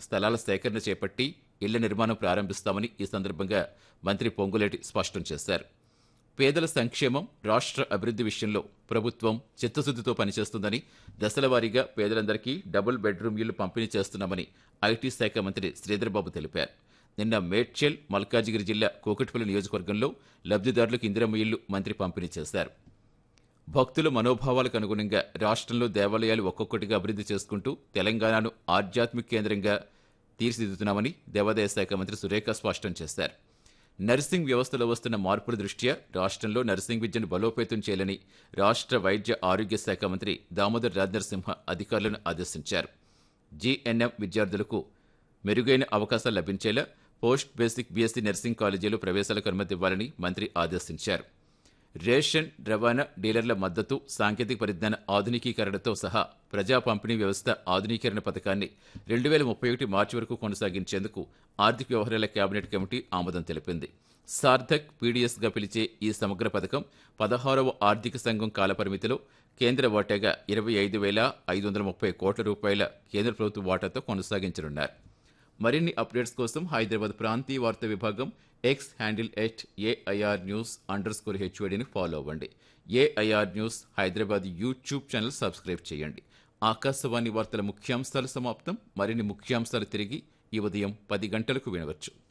స్థలాల సేకరణ చేపట్టి ఇళ్ల నిర్మాణం ప్రారంభిస్తామని ఈ సందర్భంగా మంత్రి పొంగులేటి స్పష్టం చేశారు పేదల సంక్షేమం రాష్ట్ర అభివృద్ధి విషయంలో ప్రభుత్వం చిత్తశుద్ధితో పనిచేస్తుందని దశలవారీగా పేదలందరికీ డబుల్ బెడ్రూమ్ ఇళ్లు పంపిణీ చేస్తున్నామని ఐటీ శాఖ మంత్రి శ్రీధర్బాబు తెలిపారు నిన్న మేడ్చల్ మల్కాజిగిరి జిల్లా కోకటిపల్లి నియోజకవర్గంలో లబ్ధిదారులకు ఇందిరమ్మ ఇళ్లు మంత్రి పంపిణీ చేశారు భక్తుల మనోభావాలకు అనుగుణంగా రాష్ట్రంలో దేవాలయాలు ఒక్కొక్కటిగా అభివృద్ధి చేసుకుంటూ తెలంగాణను ఆధ్యాత్మిక కేంద్రంగా తీర్చిదిద్దుతున్నామని దేవాదాయ శాఖ మంత్రి సురేఖ స్పష్టం చేశారు నర్సింగ్ వ్యవస్థలో వస్తున్న మార్పుల దృష్ట్యా రాష్ట్రంలో నర్సింగ్ విద్యను బలోపేతం చేయాలని రాష్ట్ర వైద్య ఆరోగ్య శాఖ మంత్రి దామోదర్ రాజనరసింహ అధికారులను ఆదేశించారు జీఎన్ఎం విద్యార్థులకు మెరుగైన అవకాశాలు లభించేలా పోస్ట్ బేసిక్ బీఎస్సీ నర్సింగ్ కాలేజీలో ప్రవేశాలకు అనుమతి ఇవ్వాలని మంత్రి ఆదేశించారు రేషన్ రవాణా డీలర్ల మద్దతు సాంకేతిక పరిజ్ఞాన ఆధునికీకరణతో సహా ప్రజా పంపిణీ వ్యవస్థ ఆధునీకరణ పథకాన్ని రెండు వేల ముప్పై ఒకటి మార్చి వరకు కొనసాగించేందుకు ఆర్థిక వ్యవహారాల కేబినెట్ కమిటీ ఆమోదం తెలిపింది సార్థక్ పీడీఎస్గా పిలిచే ఈ సమగ్ర పథకం పదహారవ ఆర్థిక సంఘం కాలపరిమితిలో కేంద్ర వాటాగా ఇరవై ఐదు వేల ఐదు వందల ముప్పై కోట్ల రూపాయల కేంద్ర ప్రభుత్వ వాటాతో కొనసాగించనున్నారు మరిన్ని అప్డేట్స్ కోసం హైదరాబాద్ ప్రాంతీయ వార్తా విభాగం X handle at A I R news underscore హెచ్ఓడిని ఫాలో అవ్వండి A I R news Hyderabad YouTube channel subscribe చేయండి ఆకాశవాణి వార్తల ముఖ్యాంశాలు సమాప్తం మరిన్ని ముఖ్యాంశాలు తిరిగి ఈ ఉదయం పది గంటలకు వినవచ్చు